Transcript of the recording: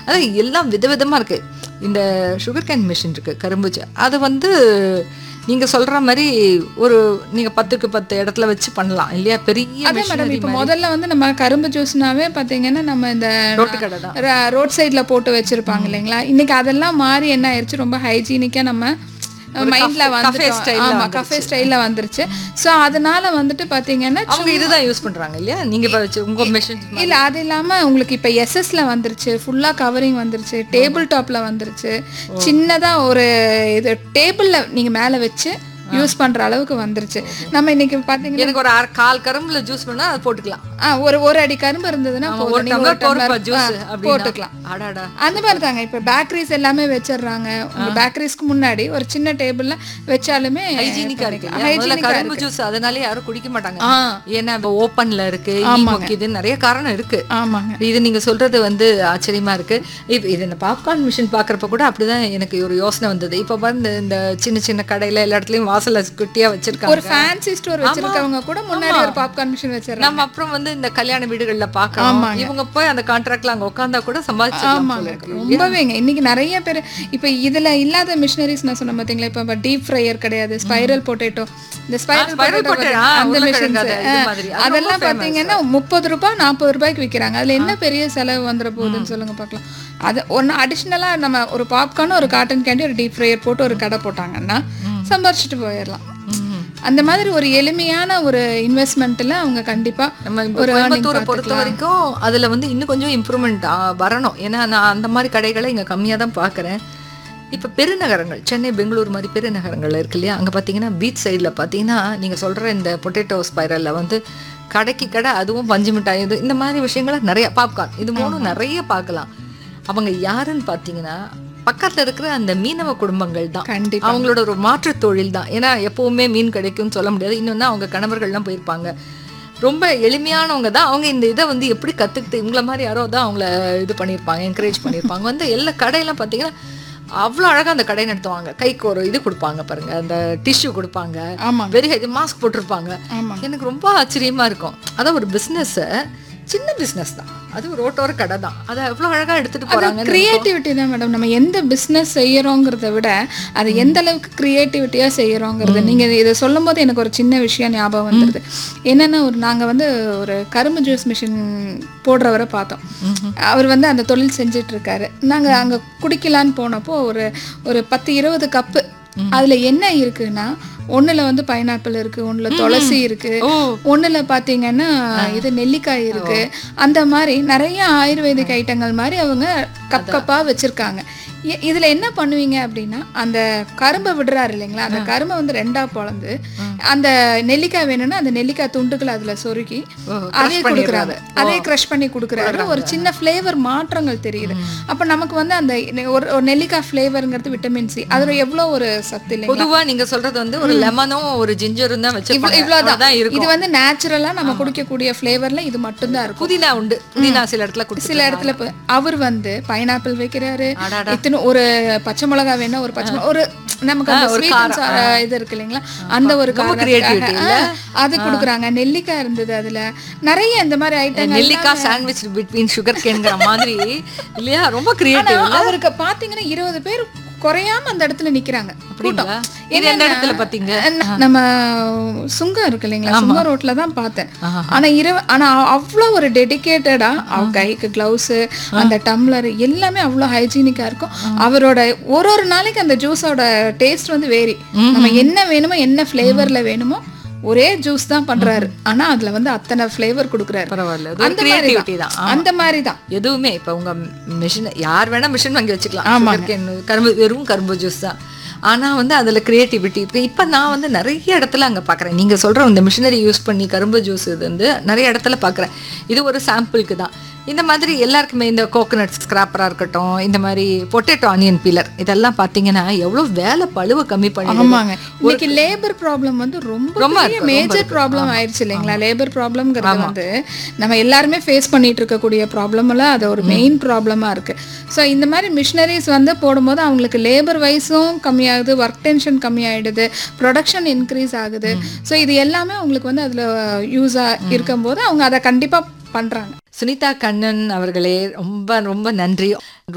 அதான் எல்லாம் விதவிதமா இருக்கு இந்த சுகர் கேன் மிஷின் இருக்கு கரும்பு ஜ- அது வந்து நீங்க சொல்ற மாதிரி ஒரு நீங்க பத்துக்கு பத்து இடத்துல வச்சு பண்ணலாம் இல்லையா பெரிய அதே மேடம் machinery இப்போ மாதிரி. முதல்ல வந்து நம்ம கரும்பு ஜூஸ்னாவே பார்த்தீங்கன்னா நம்ம இந்த ரோட்டு கடை தான் ரோட் சைடில் போட்டு வச்சிருப்பாங்க இல்லைங்களா இன்னைக்கு அதெல்லாம் மாறி என்ன ஆயிடுச்சு ரொம்ப ஹைஜீனிக்காக நம்ம மைண்ட்ல cafe வந்துட்டோம் style ல ஆமா வந்துருச்சு. கஃபே ஸ்டைல்ல வந்துருச்சு ஸோ அதனால வந்துட்டு பார்த்தீங்கன்னா அவங்க இதுதான் யூஸ் பண்றாங்க இல்லையா நீங்க இப்ப வச்சு உங்க மிஷின் இல்ல அது இல்லாம உங்களுக்கு இப்ப எஸ்எஸ்ல வந்துருச்சு ஃபுல்லா கவரிங் வந்துருச்சு டேபிள் டாப்ல வந்துருச்சு சின்னதா ஒரு இது டேபிள்ல நீங்க மேல வச்சு யூஸ் பண்ற அளவுக்கு வந்துருச்சு நம்ம இன்னைக்கு பாத்தீங்கன்னா எனக்கு ஒரு அரை கால் கரும்புல ஜூஸ் பண்ணா அது போட்டுக்கலாம் ஆ, ஒரு ஒரு அடி கரும்பு இருந்ததுன்னா ஆமா, போதும். ஒரு நீங்க டம்ளர் போறப்ப டம்ளர், ஜூஸ் ஆ, போட்டுக்கலாம் அடாடா அந்த மாதிரி தாங்க இப்ப பேக்கரிஸ் எல்லாமே வச்சிடுறாங்க உங்க பேக்கரிஸ்க்கு முன்னாடி ஒரு சின்ன டேபிள்ல வச்சாலுமே ஹைஜீனிக்கா இருக்கு இல்லையா? Hygienic முதல்ல ஆ கரும்பு இருக்கு. ஜூஸ் அதனால யாரும் குடிக்க மாட்டாங்க ஆ ஏன்னா இப்ப ஓப்பன்ல இருக்கு ஈ ஆமாங்க. மொக்கிது நிறைய காரணம் இருக்கு ஆமாங்க இது நீங்க சொல்றது வந்து ஆச்சரியமா இருக்கு இப்ப இது இந்த பாப்கார்ன் மிஷின் பாக்குறப்ப கூட அப்படிதான் எனக்கு ஒரு யோசனை வந்தது இப்ப வந்து இந்த சின்ன சின்ன கடையில எல்லா இடத்துலயும் வாசல்ல குட்டியா ஒரு வச்சிருக்காங்க ஃபேன்சி ஸ்டோர் வச்சிருக்கவங்க கூட முன்னாடி ஒரு பாப்கார்ன் மிஷின் வச்சிடறாங்க நம்ம அப்புறம் வந்து இந்த கல்யாண வீடுகள்ல பாக்கலாம் இவங்க போய் அந்த கான்ட்ராக்ட்ல அங்க உட்கார்ந்தா கூட சம்பாதிச்சிடலாம் போல ஆமாங்க இருக்கு. ரொம்பவேங்க இன்னைக்கு நிறைய பேர் இப்போ இதுல இல்லாத மிஷினரிஸ் நான் சொன்ன பாத்தீங்களா இப்போ டீப் ஃப்ரையர் கிடையாது ஸ்பைரல் பொட்டேட்டோ இந்த ஸ்பைரல் spiral potato, ஆ, அந்த உருளைக்கிழங்கு மிஷின்ஸ் அது, இது மாதிரி. அது ரொம்ப அதெல்லாம் famous. பாத்தீங்கன்னா முப்பது ரூபாய் நாற்பது ரூபாய்க்கு விக்கிறாங்க அதுல என்ன பெரிய செலவு வந்துட போகுதுன்னு சொல்லுங்க பார்க்கலாம் அது ஒன்று அடிஷ்னலா நம்ம ஒரு பாப்கார்ன் ஒரு காட்டன் கேண்டி ஒரு டீப் ஃப்ரையர் போட்டு ஒரு கடை போட்டாங்கன்னா சம்பாரிச்சிட்டு போயிடலாம் ம். அந்த மாதிரி ஒரு எளிமையான ஒரு இன்வெஸ்ட்மெண்ட்ல அவங்க கண்டிப்பா நம்ம இப்ப ஒரு earning கோயம்புத்தூரை பொறுத்த பார்த்துக்கலாம். வரைக்கும் அதுல வந்து இன்னும் கொஞ்சம் இம்ப்ரூவ்மெண்ட் வரணும் ஏன்னா நான் அந்த மாதிரி கடைகளை இங்க கம்மியா தான் பாக்குறேன் இப்ப பெருநகரங்கள் சென்னை பெங்களூர் மாதிரி பெருநகரங்கள் இருக்கு இல்லையா அங்க பாத்தீங்கன்னா பீச் சைடுல பாத்தீங்கன்னா நீங்க சொல்ற இந்த பொட்டேட்டோ ஸ்பைரல்ல வந்து கடைக்கு கடை அதுவும் பஞ்சு மிட்டாய் இது இந்த மாதிரி விஷயங்களை நிறைய பாப்கார்ன் இது மூணும் நிறைய பார்க்கலாம் அவங்க யாருன்னு பாத்தீங்கன்னா பக்கத்துல இருக்கிற அந்த மீனவ குடும்பங்கள் தான் கண்டிப்பா அவங்களோட ஒரு மாற்றுத் தொழில் தான் ஏன்னா எப்பவுமே மீன் கிடைக்கும்னு சொல்ல முடியாது இன்னொன்று அவங்க கணவர்கள்லாம் போயிருப்பாங்க ரொம்ப எளிமையானவங்க தான் அவங்க இந்த இதை வந்து எப்படி கற்றுக்கிட்டு இவங்கள மாதிரி யாரோ தான் அவங்கள இது பண்ணியிருப்பாங்க என்கரேஜ் பண்ணியிருப்பாங்க வந்து எல்லா கடையெல்லாம் பார்த்தீங்கன்னா அவ்வளோ அழகாக அந்த கடை நடத்துவாங்க கைக்கு ஒரு இது கொடுப்பாங்க பாருங்க அந்த டிஷ்யூ கொடுப்பாங்க ஆமாங்க வெரி இது மாஸ்க் போட்டிருப்பாங்க ஆமாங்க எனக்கு ரொம்ப ஆச்சரியமா இருக்கும் அதான் ஒரு பிஸ்னஸை சின்ன பிஸ்னஸ் தான் அது ரோட்டோர கடை தான் அதை எவ்வளோ அழகாக எடுத்துட்டு போகிறாங்க கிரியேட்டிவிட்டி தான் மேடம் நம்ம எந்த பிஸ்னஸ் செய்யறோங்கிறத விட அது எந்த அளவுக்கு கிரியேட்டிவிட்டியாக செய்யறோங்கிறது நீங்க இதை சொல்லும் போது எனக்கு ஒரு சின்ன விஷயம் ஞாபகம் வந்துடுது என்னன்னா ஒரு நாங்க வந்து ஒரு கரும்பு ஜூஸ் மிஷின் போடுறவரை பார்த்தோம் அவர் வந்து அந்த தொழில் செஞ்சுட்டு இருக்காரு நாங்க அங்க குடிக்கலான்னு போனப்போ ஒரு ஒரு பத்து இருபது கப்பு அதுல என்ன இருக்குன்னா ஒண்ணுல வந்து பைனாப்பிள் இருக்கு ஒண்ணுல துளசி இருக்கு ஓ ஒண்ணுல பாத்தீங்கன்னா இது நெல்லிக்காய் இருக்கு அந்த மாதிரி நிறைய ஆயுர்வேதிக் ஐட்டங்கள் மாதிரி அவங்க கப் கப்பா வச்சிருக்காங்க இ- இதுல என்ன பண்ணுவீங்க அப்படின்னா அந்த கரும்பை விடுறாரு இல்லைங்களா அந்த கரும்பை வந்து ரெண்டா பொளந்து அந்த நெல்லிக்காய் வேணும்னா அந்த நெல்லிக்காய் துண்டுகளை அதுல சொருகி ஓ, அதே crush கொடுக்குறாங்க பண்ணிடுறாரு. அதே க்ரஷ் பண்ணி கொடுக்குறாரு ஒரு சின்ன ஃப்ளேவர் மாற்றங்கள் தெரியுது அப்ப நமக்கு வந்து அந்த ஒரு ஒரு நெல்லிக்காய் ஃப்ளேவருங்கிறது விட்டமின் சி அதுல எவ்வளவு ஒரு சத்து இல்லைங்களா பொதுவா நீங்க சொல்றது வந்து ஒரு லெமனும் ஒரு ஜிஞ்சரும் தான் இவ்வளவு வச்சிருப்பாங்க இவ்வளவுதான் அவ்வளவுதான் இது இருக்கும் வந்து நேச்சுரலா நம்ம குடிக்கக்கூடிய ஃப்ளேவர்ல இது மட்டும்தான் இருக்கும் புதினா உண்டு புதினா சில இடத்துல குடிச்சு சில இடத்துல இப்ப அவர் வந்து பைனாப்பிள் வைக்கிறாரு அடாடா. இத்தனை ஒரு பச்சை மிளகா வேணா ஒரு பச்சை மிளகா ஒரு நமக்கு அந்த ஒரு sweet and sour இது இருக்கு இல்லைங்களா அந்த ஒரு ரொம்ப காரணத்துக்காக, creativity இல்ல? ஆ, அது கொடுக்குறாங்க நெல்லிக்காய் இருந்தது அதுல நிறைய இந்த மாதிரி ஐட்டங்கள் நெல்லிக்காய் சாண்ட்விச் பிட்வீன் சுகர் கேன்ங்கிற மாதிரி இல்லையா ரொம்ப கிரியேட்டிவ் அவருக்கு பாத்தீங்கன்னா இருபது பேர் குறையாம அந்த இடத்துல நிக்கிறாங்க அப்படிங்களா இது எந்த இடத்துல பாத்தீங்க நம்ம சுங்கம் இருக்கு இல்லைங்களா சுங்கம் ரோட்ல தான் பார்த்தேன் ஆஹா. ஆனா இரவு ஆனா அவ்வளோ ஒரு டெடிகேட்டடா அவ கைக்கு கிளவுஸ் அந்த டம்ளர் எல்லாமே அவ்வளோ ஹைஜீனிக்கா இருக்கும் அவரோட ஒரு ஒரு நாளைக்கு அந்த ஜூஸோட டேஸ்ட் வந்து வேரி நம்ம என்ன வேணுமோ என்ன ஃப்ளேவர்ல வேணுமோ ஒரே ஜூஸ் தான் பண்றாரு ஆனா அதுல வந்து அத்தனை ஃப்ளேவர் கொடுக்குறாரு பரவாயில்ல அது ஒரு அந்த மாதிரி கிரியேட்டிவிட்டி தான் ஆமா. அந்த மாதிரி தான் எதுவுமே இப்ப உங்க மிஷின் யார் வேணா மிஷின் வாங்கி வச்சுக்கலாம் ஆமாங்க. sugar cane, கரும்பு வெறும் கரும்பு ஜூஸ் தான் ஆனா வந்து அதுல கிரியேட்டிவிட்டி இப்போ இப்போ நான் வந்து நிறைய இடத்துல அங்க பார்க்குறேன் நீங்க சொல்ற இந்த மிஷினரி யூஸ் பண்ணி கரும்பு ஜூஸ் இது வந்து நிறைய இடத்துல பார்க்குறேன் இது ஒரு சாம்பிளுக்கு தான் இந்த மாதிரி எல்லாருக்குமே இந்த கோகனட் ஸ்கிராப்பராக இருக்கட்டும் இந்த மாதிரி பொட்டேட்டோ ஆனியன் பீலர் இதெல்லாம் பார்த்தீங்கன்னா எவ்வளோ வேலை பழுவை கம்மி பண்ணி ஆமாங்க இன்னைக்கு லேபர் ப்ராப்ளம் வந்து ரொம்ப ரொம்ப பெரிய இருக்கு, ரொம்ப மேஜர் இருக்கு. ப்ராப்ளம் ஆயிடுச்சு இல்லைங்களா லேபர் ப்ராப்ளம்ங்கிறது வந்து நம்ம எல்லாருமே ஃபேஸ் பண்ணிட்டு இருக்கக்கூடிய ப்ராப்ளம்ல அது ஒரு மெயின் ப்ராப்ளமா இருக்கு ஸோ இந்த மாதிரி மிஷினரிஸ் வந்து போடும்போது அவங்களுக்கு லேபர் வைஸும் கம்மியாகுது ஒர்க் டென்ஷன் கம்மியாயிடுது ப்ரொடக்ஷன் இன்க்ரீஸ் ஆகுது ஸோ இது எல்லாமே அவங்களுக்கு வந்து அதுல யூஸாக இருக்கும்போது அவங்க அதை கண்டிப்பா பண்றாங்க சுனிதா கண்ணன் அவர்களே ரொம்ப ரொம்ப நன்றி